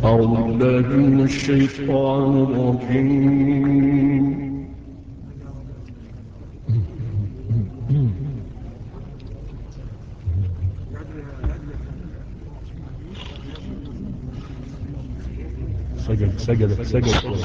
أعوذ بالله من الشيطان الرجيم سجد سجد سجد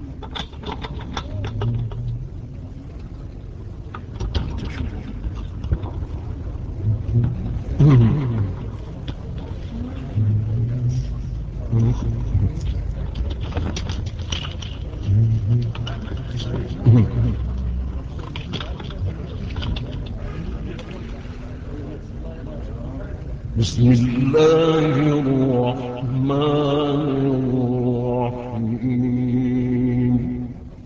بسم الله الرحمن الرحيم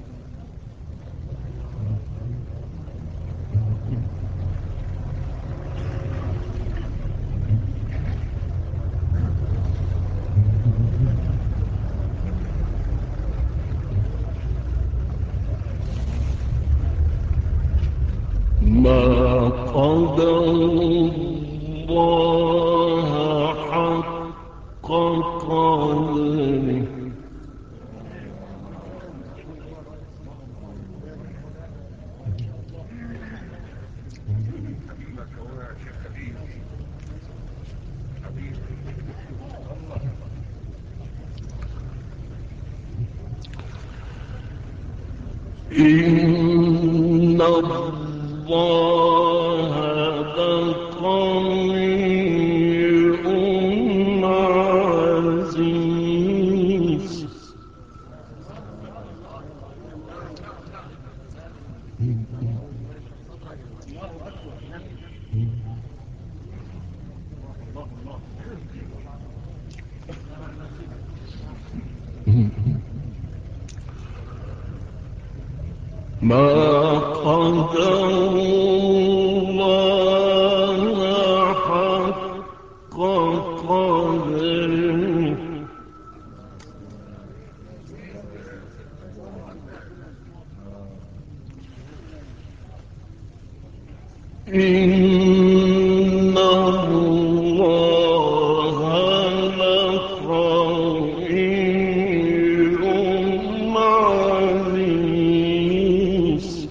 ما قدر الله حق قدره إن الله لقوي عزيز ما قدر الله حق قدره إن الله لقوي عزيز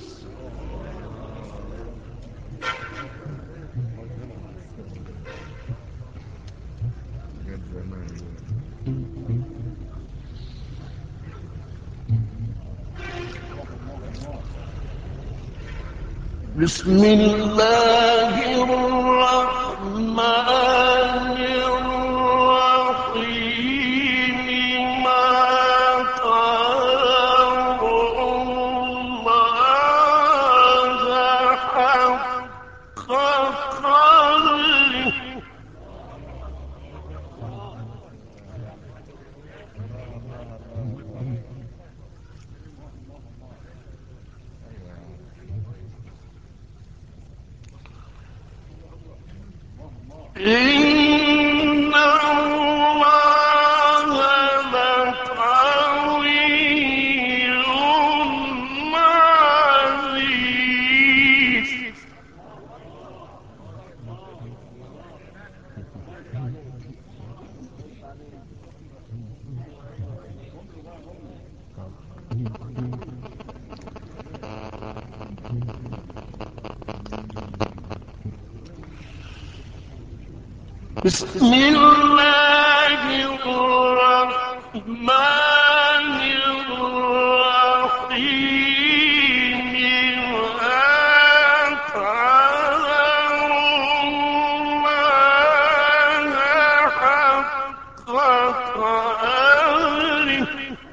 بسم الله الرحمن الرحيم ما قدر الله حق قدره إن الله لقوي عزيز بسم الله الرحمن الرحيم الله حق قدره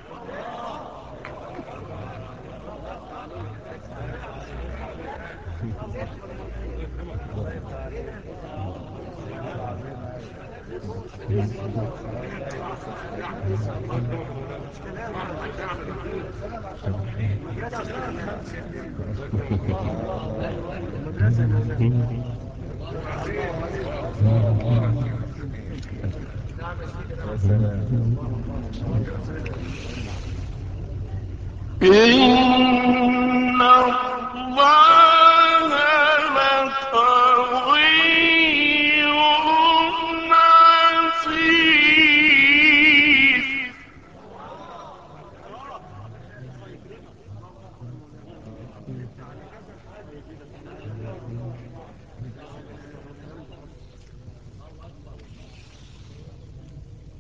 إن الله لقوي عزيز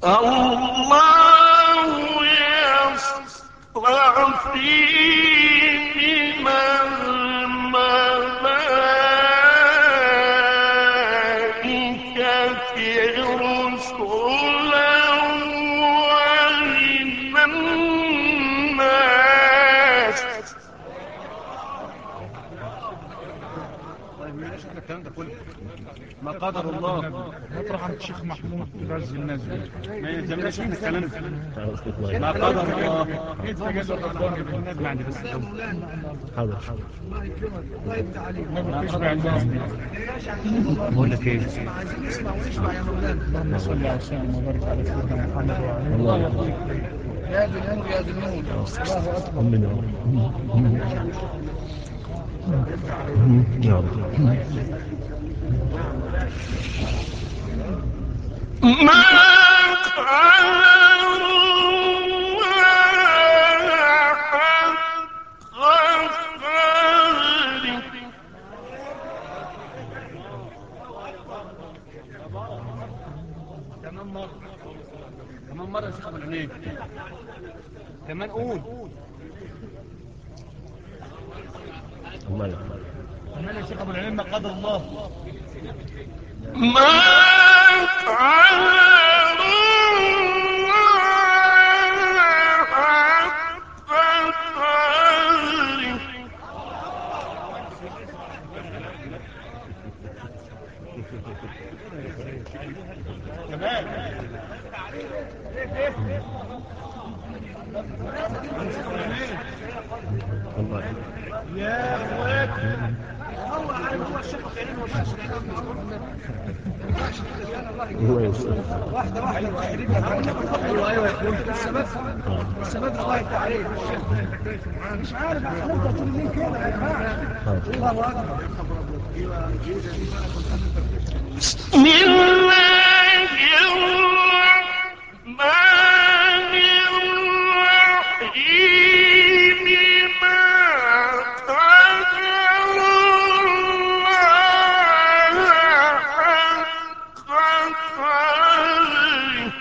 الله يصطفي من الملائكة رسلا ومن الناس طيب ليش احنا الكلام ده كله ما قدر الله مطرح عند الشيخ محمود غزي الناس دي ما يلزمناش احنا الكلام ده ما قدر الله ايه تجاز الرباني بالنبي يعني بس حاضر النبي تشبع الناس دي بقول لك ايه اللهم صل على سيدنا وبارك على سيدنا محمد وعلى الله يا ذي النور يا ذي النور الله اكبر امين يا رب يا رب ما قدر الله حق قدره كمان مرة كمان مرة يا شيخ ابو العينين كمان قول الله يرحمه كمان يا شيخ ابو العينين ما قدر الله ما قدر الله حق قدره كمان الله يا اخوات هو يوصل ايوه ايوه يا اخوي الثبات الثبات الله يفتح عليك مش عارف هنفضل طول الليل كده يا جماعه الله اكبر بسم الله الرحمن الرحيم ما قدر الله حق قدره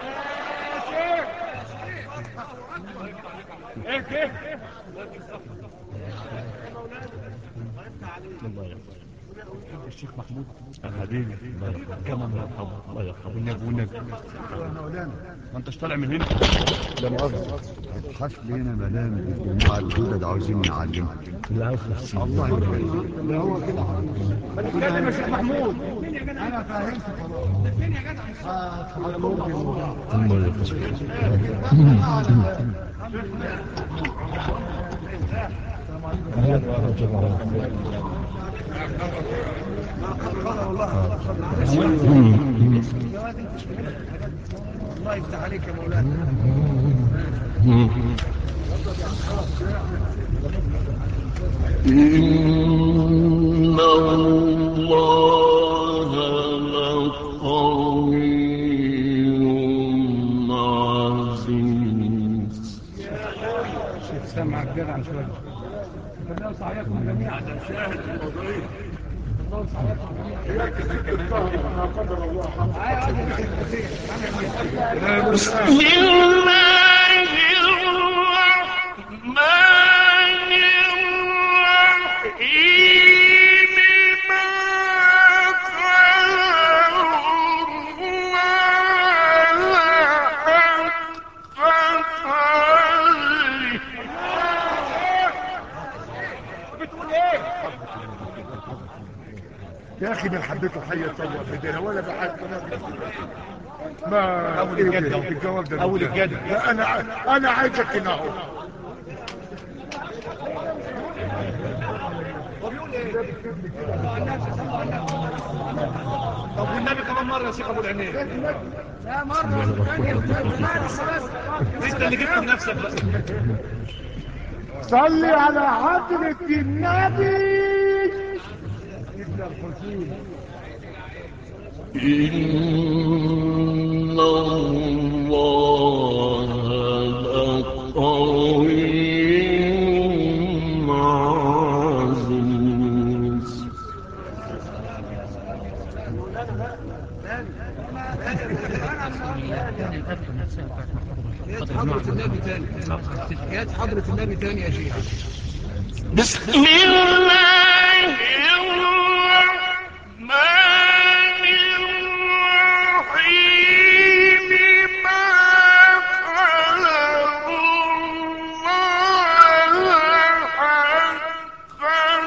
الله يرحمه الشيخ محمود حبيبي الله يرحمه كمان مرحبا الله يرحمه والنبي والنبي ما انتش طالع من هنا لا مؤاخذة حسب هنا مدام الجماعة الجدد عاوزين نعلمها لا عفو نفسي الله يبارك ده هو كده اتكلم يا شيخ محمود انا فاهمت خلاص الله يرحمه الله يفتح عليك يا مولانا إن الله لقوي عزيز سامعك جدع شويه بالله صحيحكم جميعا بسم الله الرحمن الرحيم ما قدر الله حق قدره يا اخي من حبيته حية تصور في دينا ولا بحد ما أول إيه الجد ده؟ أهو. الجواب ده أول ده. الجد. لا انا ع- انا عايزك هنا اهو طب والنبي كمان مرة يا شيخ ابو العينين لا مره ثانيه انت اللي جبت لنفسك بقى صلي على حضرة النبي إن الله لقوي عزيز يا حضرة النبي تاني يا حضرة النبي تاني يا شيخ بسم الله الرحمن الرحيم ما خلق الله حق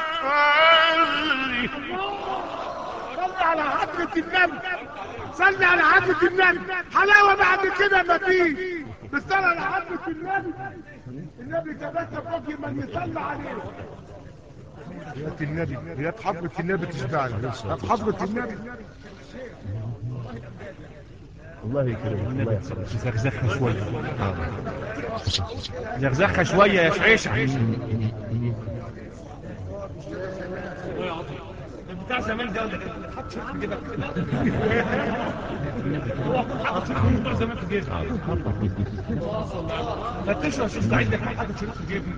خلقه صلي على حضرة النبي صلي على حضرة النبي حلاوة بعد كده مفيش بس صلي على حضرة النبي النبي تبسم وجه من يصلي عليه يا النبي يا حضرة النبي تشبعني يا حضرة النبي الله يكرمك الله يحفظك زغزغها شوية زغزغها شوية يا شعيشة بتاع زمان ده ولا كده حط شيء في جيبك هو حط شيء بتاع زمان في جيبك فتشوا يا شيخ سعيد لك حاطط شيء في جيبك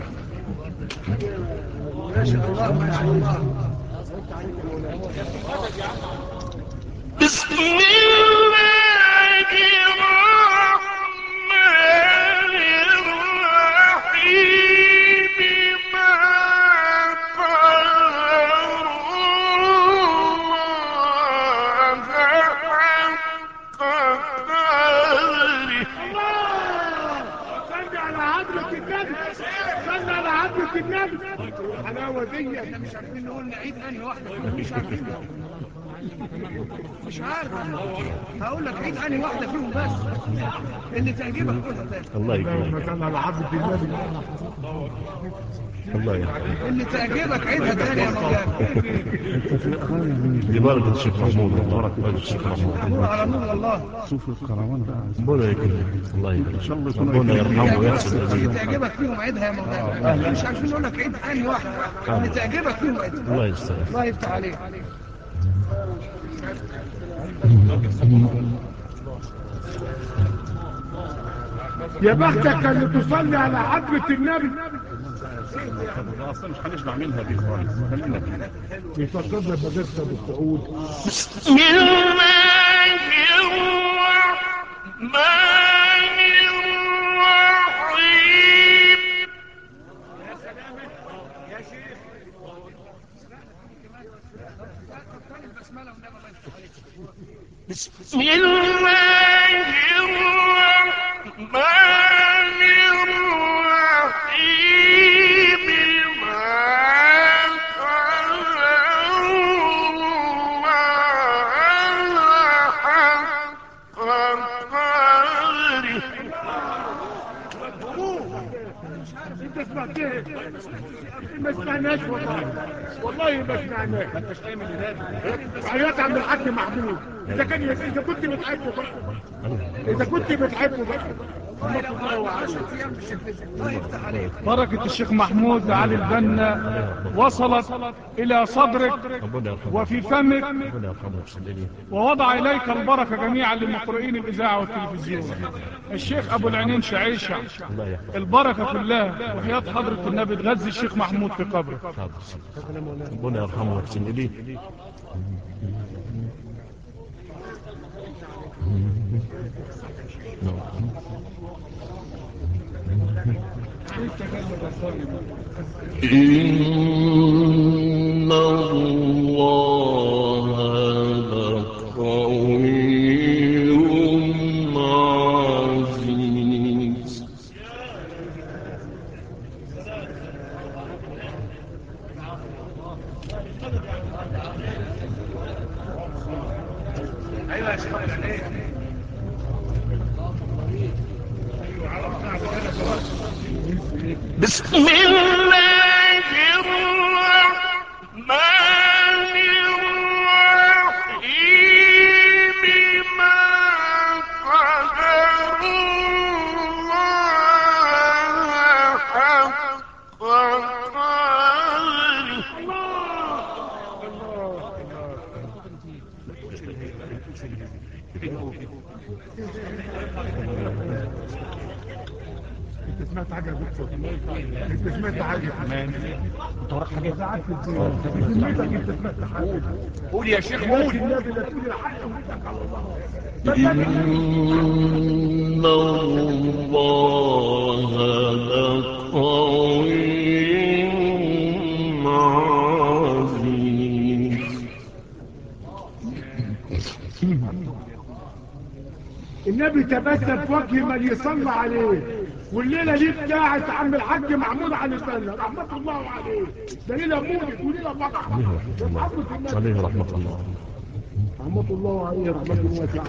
بسم الله الرحمن الرحيم ما قدر الله حق قدره صلي على حضرة النبي صلي على حضرة النبي الحلاوة دي احنا مش عارفين نقول نعيد انهي واحدة فيهم مش عارفين مش عارف هقول لك عيد انهي واحدة فيهم بس اللي تعجبك قولها تاني الله يكرمك صلي على حضرة النبي الله يكرمك اللي تعجبك عيدها تاني يا مولانا دي بركة الشيخ محمود بركة الشيخ محمود على نور الله شوف الكروان بقى ربنا يكرمك الله يكرمك ربنا يرحمه ويحسن اللي الجميع تعجبك فيهم عيدها يا مولانا مش عارفين نقول لك عيد انهي واحدة اللي تعجبك فيهم عيدها الله يستر الله يفتح عليك يا بختك اللي تصلي على حضرة النبي اصلا مش هنشبع منها دي خالص خلينا كده يفكرنا مدرسة بالسعود بسم الله الرحمن الرحيم بسم الله الرحمن الرحيم ما خلق الله حق قدره انت سمعت ايه ما سمعناش والله والله ما سمعناش وحياة عم الحاج محمود اذا كان اذا كنت بتحبه بقى اذا كنت بتحبه بقى الله يفتح عليك بركة الشيخ محمود علي البنا وصلت إلى صدرك ربنا يرحمه وفي فمك ربنا يرحمه ويحسن الجميع ووضع إليك البركة جميعا لمقرئين الإذاعة والتلفزيون الشيخ أبو العينين شعيشة الله يحفظه البركة كلها وحياة حضرة النبي تغذي الشيخ محمود في قبره حاضر ربنا يرحمه ويحسن اليه إن الله لقوي عزيز بسم الله الرحمن الرحيم ما قدر الله حق قدره انت سمعت حاجه يا دكتور انت سمعت حاجه انت وراك حاجه ساعات في الدين سمعتك انت سمعت حاجه قول يا شيخ قول قول النبي لا تقول الحق وإيدك على الله إن الله لقوي عزيز النبي تبسم في وجه من يصلى عليه والليله دي بتاعت عم الحاج محمود علي البنا رحمه الله عليه ده ليله مولد وليله فرح رحمه النبي عليه رحمة الله رحمه الله عليه رحمه واسعه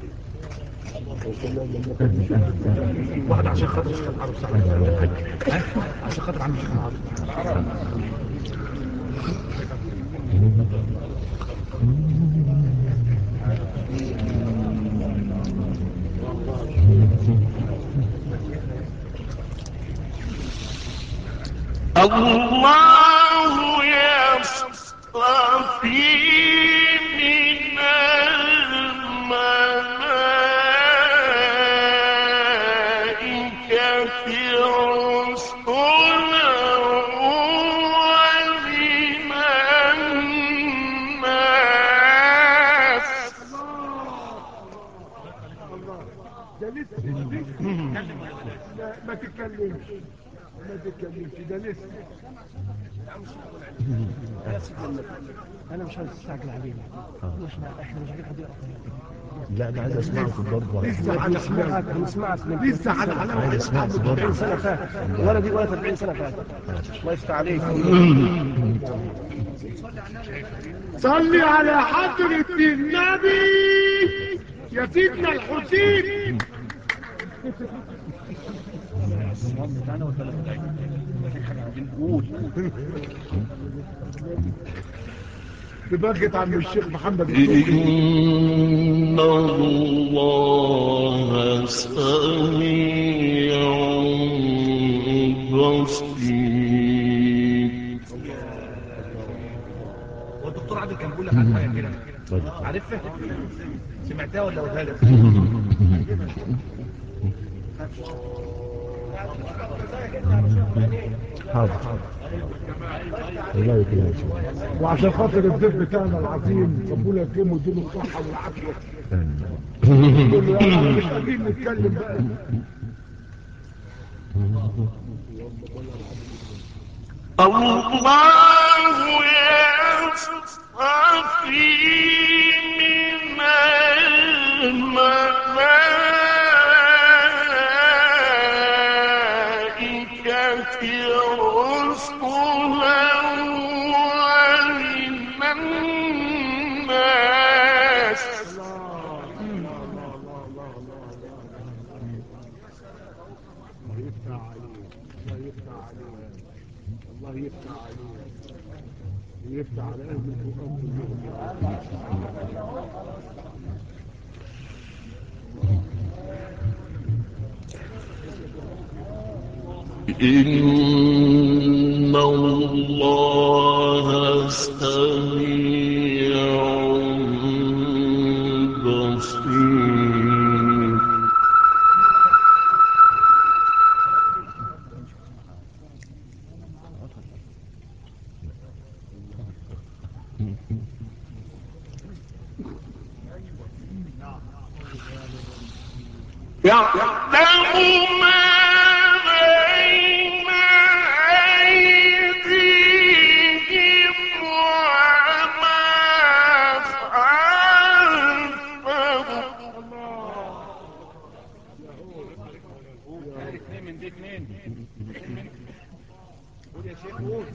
واحد عشان خاطر الشيخ العرب صح ها؟ عشان خاطر عم الشيخ العرب الله يصطفي من الملائكة رسلا ومن الناس ده لسه لا ما تتكلمش ما تتكلمش ده لسه انا مش عايز استعجل علينا مش احنا مش عارفين حد يقرا لا انا عايز اسمعكم برضه لسه على هنسمعك حلاوه هنسمعك من لسه على عايز حلاوه اسمعكم 40 برضه سنه فاتت ولا دي ولا 40 سنه فاتت الله يفتح عليك صلي على حضرة النبي يا سيدنا الحسين ببركة عم الشيخ محمد الدكتور إن الله سميع بصير هو الدكتور عادل كان بيقول لك على حاجه كده عارفها سمعتها ولا قلتها لك حاضر الله يكرمك وعشان خاطر الضيف بتاعنا العظيم ربنا يكرمه ويديله الصحة والعافية آمين. نقول له يا رب مش قادرين نتكلم بقى الله يصطفي من الملائكة رسلا ومن الناس الله يفتح عليه الله يفتح عليه الله يفتح عليه ويفتح على اهل القران كلهم يا رب. إن الله سميع بصير يعلم ما بين أيديهم وما خلفهم اثنين من دي اثنين قول يا شيخ قول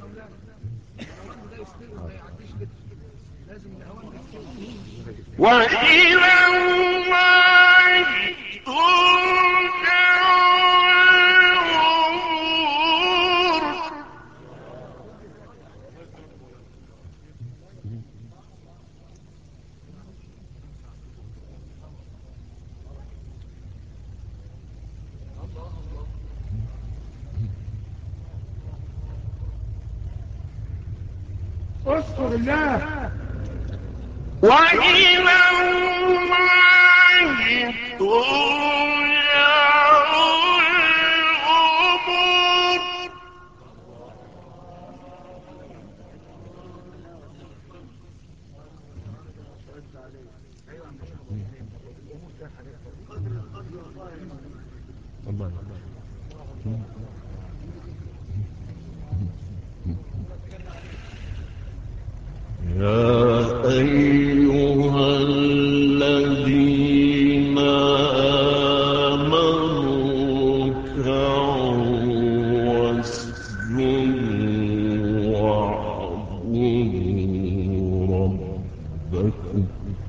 وإلى الله ترجع الأمور اذكر الله وإلى الله ترجع الله يا أيها الذين آمنوا اركعوا واسجدوا واعبدوا ربكم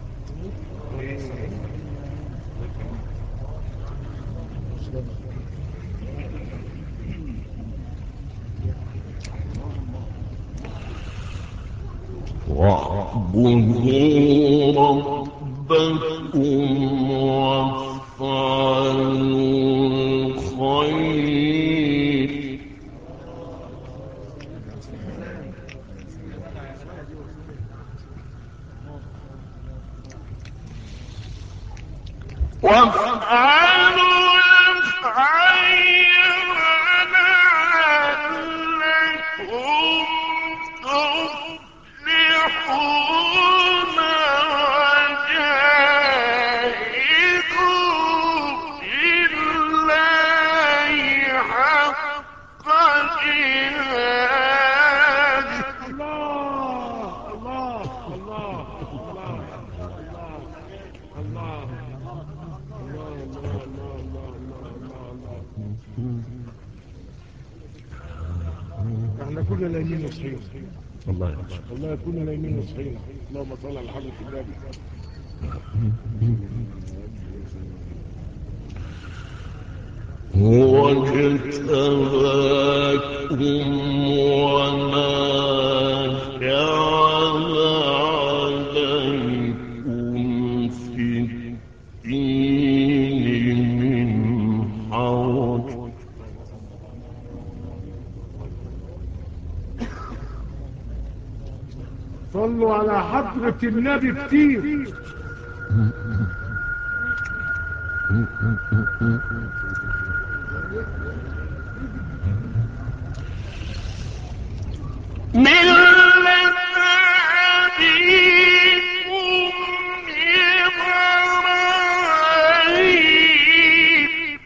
واعبدوا ربكم وافعلوا الخير وافعلوا الخير لعلكم تفلحون وجاهدوا في الله حق جهاده الله الله الله الله الله احنا كنا نايمين وصحينا الله يرحمه والله كنا نايمين وصحينا اللهم صل على حضرة النبي هو اجتباكم وما جعل عليكم في الدين من حرج صلوا على حضرة النبي كتير ملة أبيكم إبراهيم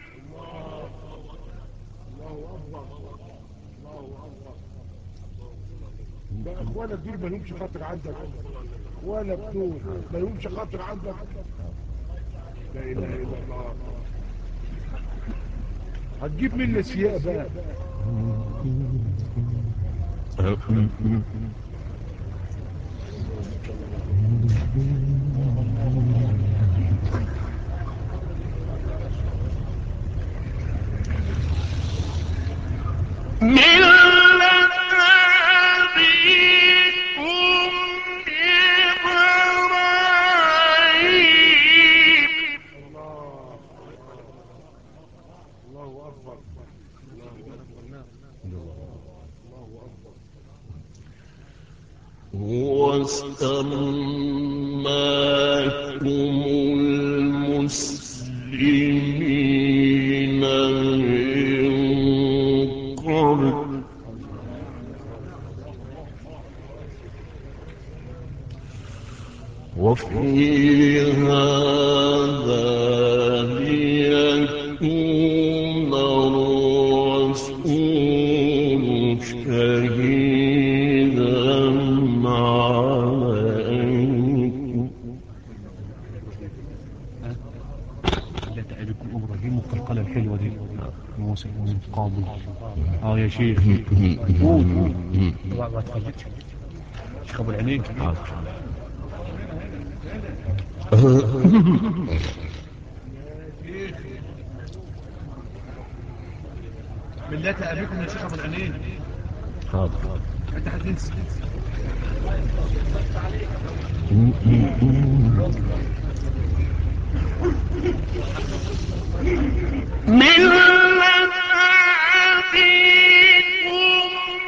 ده اخوانك دول ما لهمش خاطر عندك ولا بتوع ما لهمش خاطر عندك لا اله الا الله هتجيب مني سياق بقى ملة أبيكم إبراهيم الله اكبر هو استماكم المسلمين من قبل وفي هذا ليكون الرسول شهيدا عليكم لا تعرفكم ابراهيم والقلقله الحلوه دي موسى من قابل اه يا شيخ قول طبعا ما تفرجت شيخ ابو العينين ملة ابيكم يا شيخ ابو العينين حاضر انت هتنسى ملة أبيكم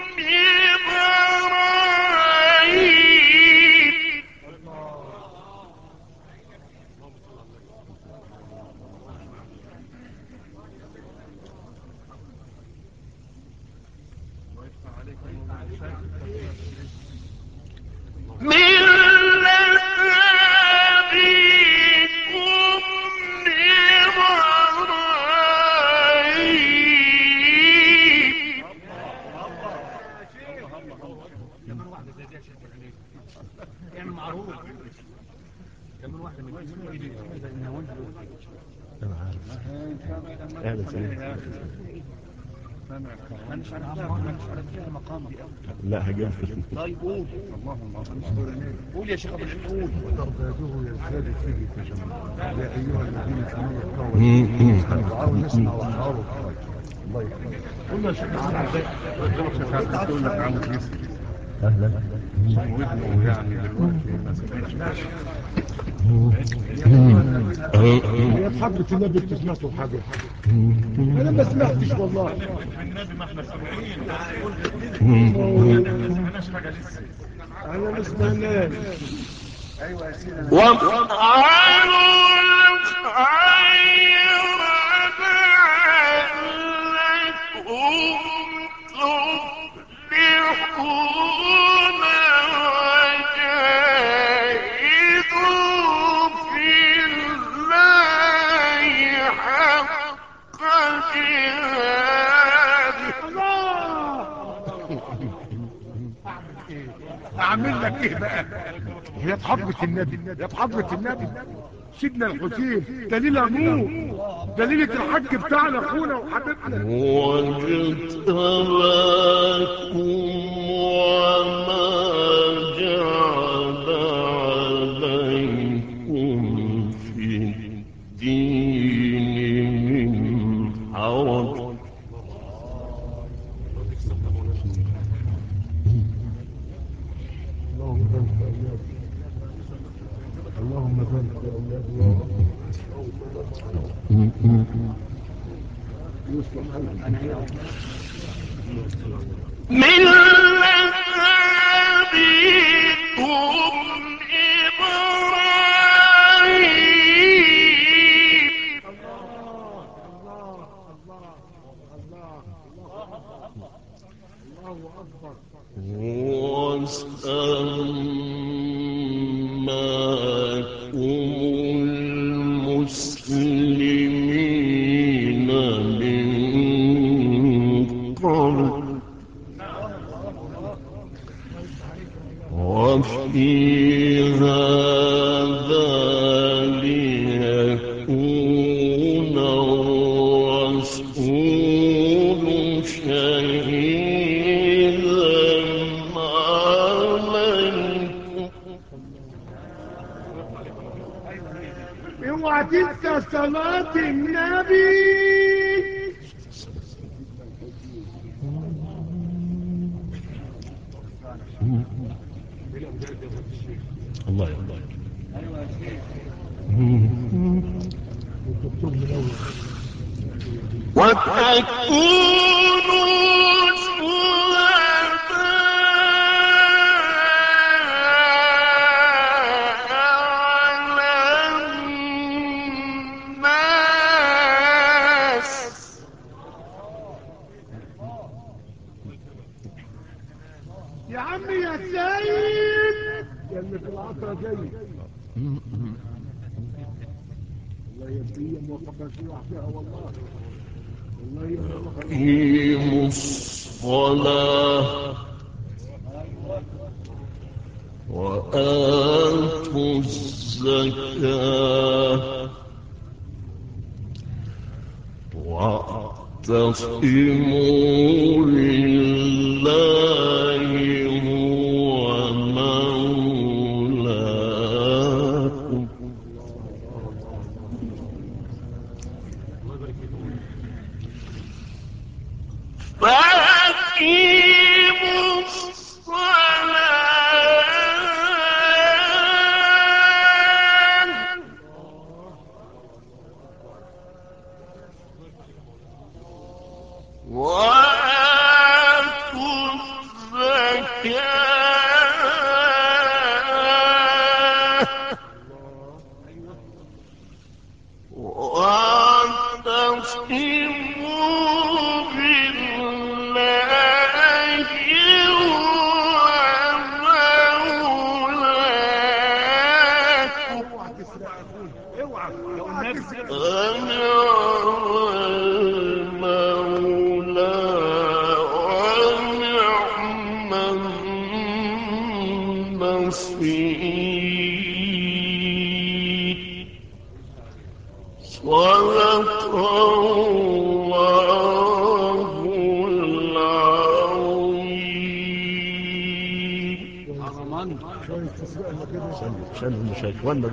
إبراهيم ملة انا عارف اهلا سلام لا هجيب طيب قول قول يا شيخ ابو العين قول ترتاجه يزداد فيه تجمع يا ايها الذين امنوا اتقوا دعاوا نسمع واشعروا الله يكرمك قلنا شيخ شيخ عبد يقول لك عامل يسري اهلا وابنه يعني دلوقتي يا حبة النبي بتسمعوا حاجة انا ما سمعتش والله انا ما سمعناش وافعلوا الخير لعلكم تفلحون وجاهدوا في الله حق جهاده اعمل لك ايه بقى يا حضرة النبي يا حضرة النبي سيدنا الحسين دليل ابوه دليل الحج بتاعنا اخونا وحبيبنا واجتباكم وما جعل عليكم في الدين من حرج اللهم بارك يا اولاد اللهم بارك يا اولاد يا رب يصلح حالك ملة أبيكم إبراهيم وسماكم المسلمين من قبل وفي هذا ليكون الرسول شهيدا عليكم اوعى تنسى صلاة النبي الله الله وتكونوا شهداء على الناس يا عمي يا سيد يا اللي في العصر جاي الله يهديه موفقك في وحدها والله والله يوفقك أقيموا الصلاة وآتوا الزكاة واعتصموا لله هو مولاكم فأقيموا الصلاة وآتوا صدق الله العظيم شوية تسبقنا كده عشان المشايخ ولا